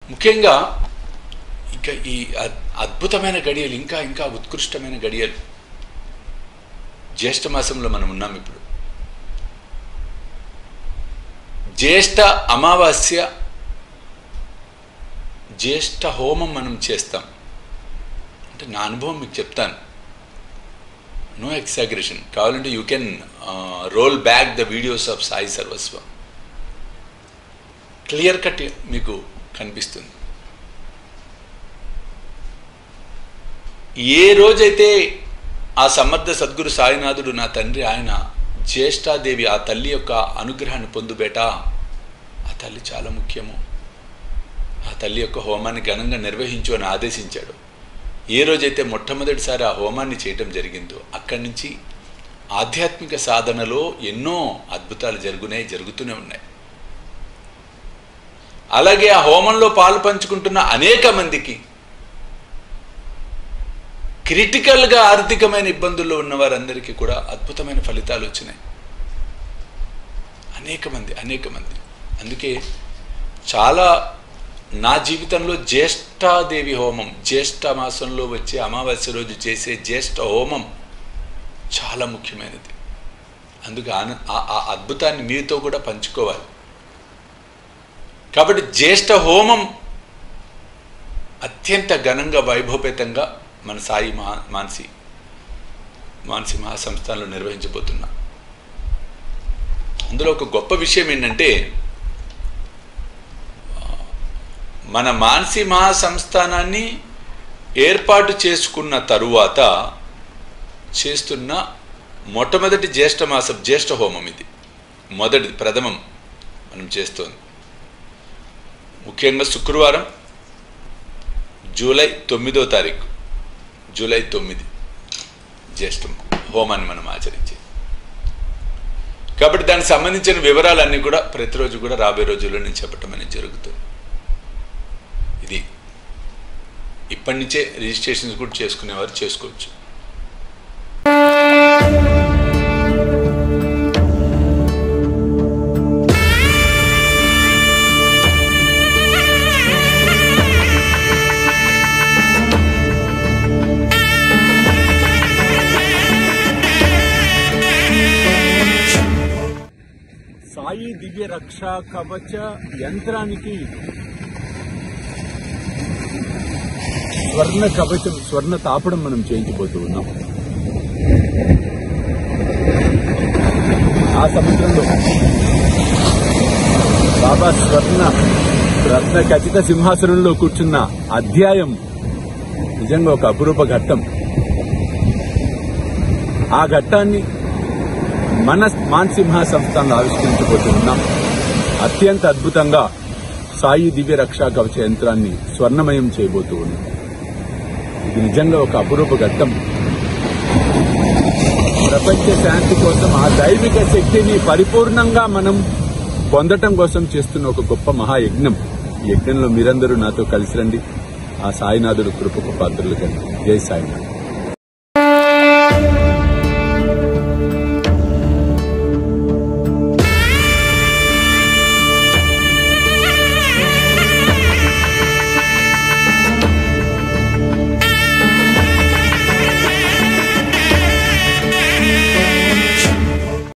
ముఖ్యంగా ఇక ఈ అద్- అద్భుతమైన గడియలు ఇంకా ఇంకా ఉత్కృష్టమైన గడియలు జ్యేష్ఠ మాసంలో మనం ఉన్నాం ఇప్పుడు జ్యేష్ఠ అమావాస్య జ్యేష్ఠ హోమం మనం చేస్తాం అంటే నా అనుభవం మీకు చెప్తాను నో ఎక్సాగ్రేషన్ కావాలంటే you can roll back the videos of Sai సర్వస్వం క్లియర్ కట్ మీకు కనిపిస్తుంది ఏ రోజైతే ఆ సమర్థ సద్గురు సాయినాథుడు నా తండ్రి ఆయన జ్యేష్ఠాదేవి ఆ తల్లి యొక్క అనుగ్రహాన్ని పొందుబేట ఆ తల్లి చాలా ముఖ్యము ఆ తల్లి యొక్క హోమాన్ని ఘనంగా నిర్వహించు అని ఆదేశించాడు ఏ రోజైతే మొట్టమొదటిసారి ఆ హోమాన్ని చేయటం జరిగిందో అక్కడి నుంచి ఆధ్యాత్మిక సాధనలో ఎన్నో అద్భుతాలు జరుగునే జరుగుతూనే ఉన్నాయి అలాగే ఆ హోమంలో పాలు పంచుకుంటున్న అనేక మందికి క్రిటికల్గా ఆర్థికమైన ఇబ్బందుల్లో ఉన్న వారందరికీ కూడా అద్భుతమైన ఫలితాలు వచ్చినాయి అనేక మంది అనేక మంది అందుకే చాలా నా జీవితంలో జ్యేష్ఠాదేవి హోమం జ్యేష్ఠ మాసంలో వచ్చే అమావాస్య రోజు చేసే జ్యేష్ఠ హోమం చాలా ముఖ్యమైనది అందుకే ఆన ఆ- ఆ అద్భుతాన్ని మీతో కూడా పంచుకోవాలి కాబట్టి జ్యేష్ఠ హోమం అత్యంత ఘనంగా వైభవపేతంగా మన సాయి మహా మానసి మానసి మహాసంస్థానంలో నిర్వహించబోతున్నా అందులో ఒక గొప్ప విషయం ఏంటంటే ఆ, మన మానసి మహాసంస్థానాన్ని ఏర్పాటు చేసుకున్న తరువాత చేస్తున్న మొట్టమొదటి జ్యేష్ఠ మాసం జ్యేష్ఠ హోమం ఇది మొదటిది ప్రథమం మనం చేస్తోంది ముఖ్యంగా శుక్రవారం జూలై తొమ్మిదో తారీఖు జూలై తొమ్మిది జ్యేష్ఠం హోమాన్ని మనం ఆచరించే కాబట్టి దానికి సంబంధించిన వివరాలన్నీ కూడా ప్రతిరోజు కూడా రాబోయే రోజుల్లో నేను చెప్పటం అనేది జరుగుతుంది ఇది ఇప్పటి నుంచే రిజిస్ట్రేషన్స్ కూడా చేసుకునేవారు చేసుకోవచ్చు సాయి దివ్య రక్ష కవచ యంత్రానికి స్వర్ణ కవచం స్వర్ణ తాపడం మనం చేయించబోతూ ఉన్నాం ఆ సముద్రంలో బాబా స్వర్ణ రత్న ఖచ్చిత సింహాసనంలో కూర్చున్న అధ్యాయం నిజంగా ఒక అపురూప ఘట్టం ఆ ఘట్టాన్ని మన మాన్సింహ సంస్థను ఆవిష్కరించబోతున్నాం అత్యంత అద్భుతంగా సాయి దివ్య రక్షా కవచ యంత్రాన్ని స్వర్ణమయం చేయబోతూ ఉన్నాం ఇది నిజంగా ఒక అపురూప ఘట్టం ప్రపంచ శాంతి కోసం ఆ దైవిక శక్తిని పరిపూర్ణంగా మనం పొందటం కోసం చేస్తున్న ఒక గొప్ప మహాయజ్ఞం ఈ యజ్ఞంలో మీరందరూ నాతో కలిసి రండి ఆ సాయినాథుడు కృపకు పాత్రలు కండి జై సాయినాథ్